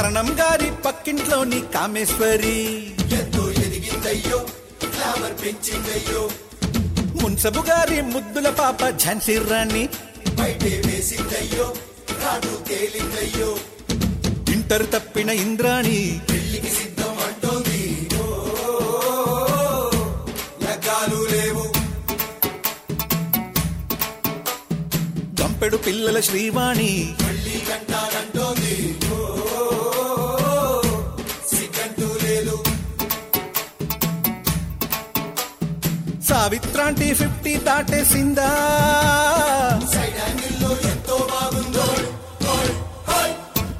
కరణం గారి పక్కింట్లోని కామేశ్వరి ఎంతో ఎదిగిందయ్యో గ్లామర్ పెంచిందయ్యో మున్సబు గారి ముద్దుల పాప ఝాన్సీ రాణి బయటే వేసిందయ్యో రాటు తేలిందయ్యో ఇంటర్ తప్పిన ఇంద్రాణి పెళ్లికి సిద్ధం అంటోంది ఓ, లగ్గాలు లేవు గంపెడు పిల్లల శ్రీవాణి మళ్ళీ కంటానంటోంది ఓ, సిగ్గంటూ లేదు సావిత్రాంటి ఫిఫ్టీ దాటేసిందా సైడ్ యాంగిల్లో ఎంతో బాగుందో ఓయ్, ఓయ్.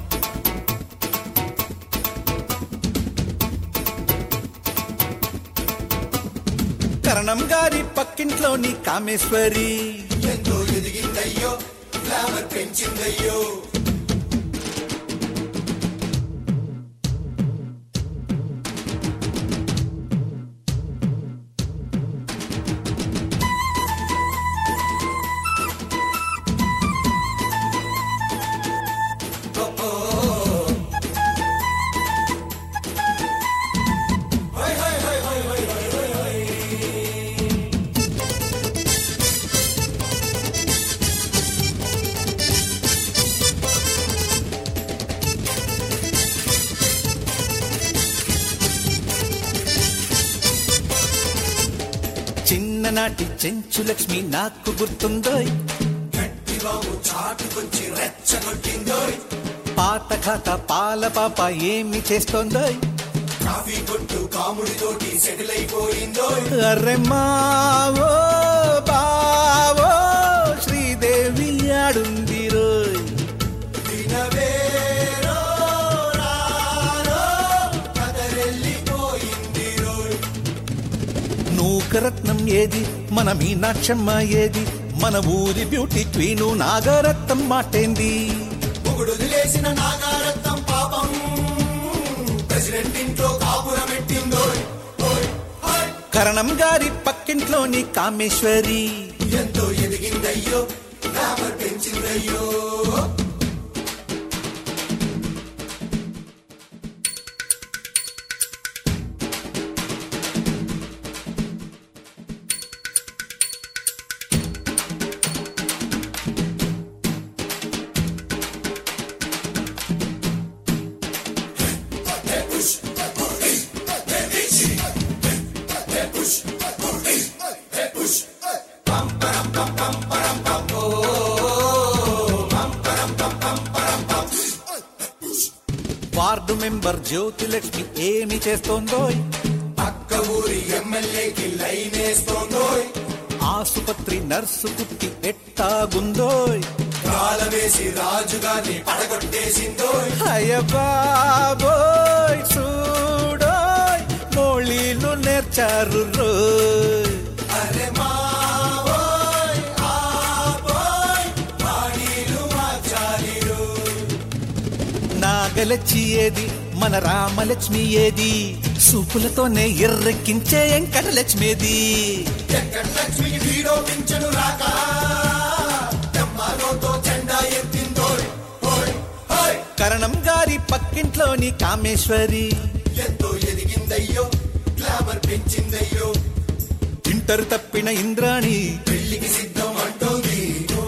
కరణం గారి పక్కింట్లోని కామేశ్వరి ఎంతో ఎదిగిందయ్యో గ్లామర్ పెంచిందయ్యో చిన్ననాటి చెంచు లక్ష్మి నాకు గుర్తుందోయ్ గట్టిబాబు చాటుకొచ్చి రెచ్చగొట్టిందోయ్ పాత ఖాత పాల పాప ఏమి చేస్తోందోయ్ కాఫీ కొట్టు కాముడితోటి సెటిల్ అయిపోయిందోయ్ అర్రె మావో బావో శ్రీదేవి ఆడుంది రోయ్ దినవేరో రారో కదరెళ్ళిపోయింది రోయ్ నూకరత్నం ఏది మన మీనాక్షమ్మ ఏది మన ఊరి బ్యూటీ క్వీను నాగరత్నం మాటేంది మొగుడు వదిలేసిన నాగారత్నం పాపం ప్రెసిడెంట్ ఇంట్లో కాపురం పెట్టిందోయ్ ఓయ్, ఓయ్. కరణం గారి పక్కింట్లోని కామేశ్వరి ఎంతో ఎదిగిందయ్యో గ్లామర్ పెంచిందయ్యో వార్డు మెంబర్ జ్యోతిలక్ష్మి ఏమి చేస్తోందోయ్ పక్క ఊరి ఎమ్మెల్యేకి లైన్ వేస్తోందోయ్ ఆసుపత్రి నర్సు కుట్టి ఎట్టాగుందోయ్ రాల వేసి రాజుగారిని పడగొట్టేసిందోయ్ అయ్య బాబోయ్ చూడోయ్ మోళీలు నేర్చారు రోయ్ అరే మావోయ్ ఆపోయ్ పాడీలు మార్చాలి రోయ్ నాగలచ్చి ఏది మన రామలక్ష్మి ఏది సూపులతోనే ఎర్రెక్కించే వెంకటలక్ష్మిది ఎక్కడ లక్ష్మికి వీడో పింఛను రాక తెమ్మాలోతో జెండా ఎత్తిందోయ్ ఓయ్ ఓయ్ కరణం గారి పక్కింట్లోని కామేశ్వరి ఎంతో ఎదిగిందయ్యో గ్లామర్ పెంచిందయ్యో ఇంటర్ తప్పిన ఇంద్రాణి పెళ్లికి సిద్ధం అంటోంది ఓ,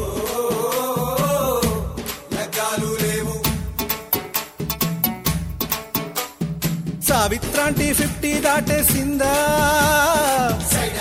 లగ్గాలు లేవు సావిత్రాంటి ఫిఫ్టీ దాటేసిందా సైడ్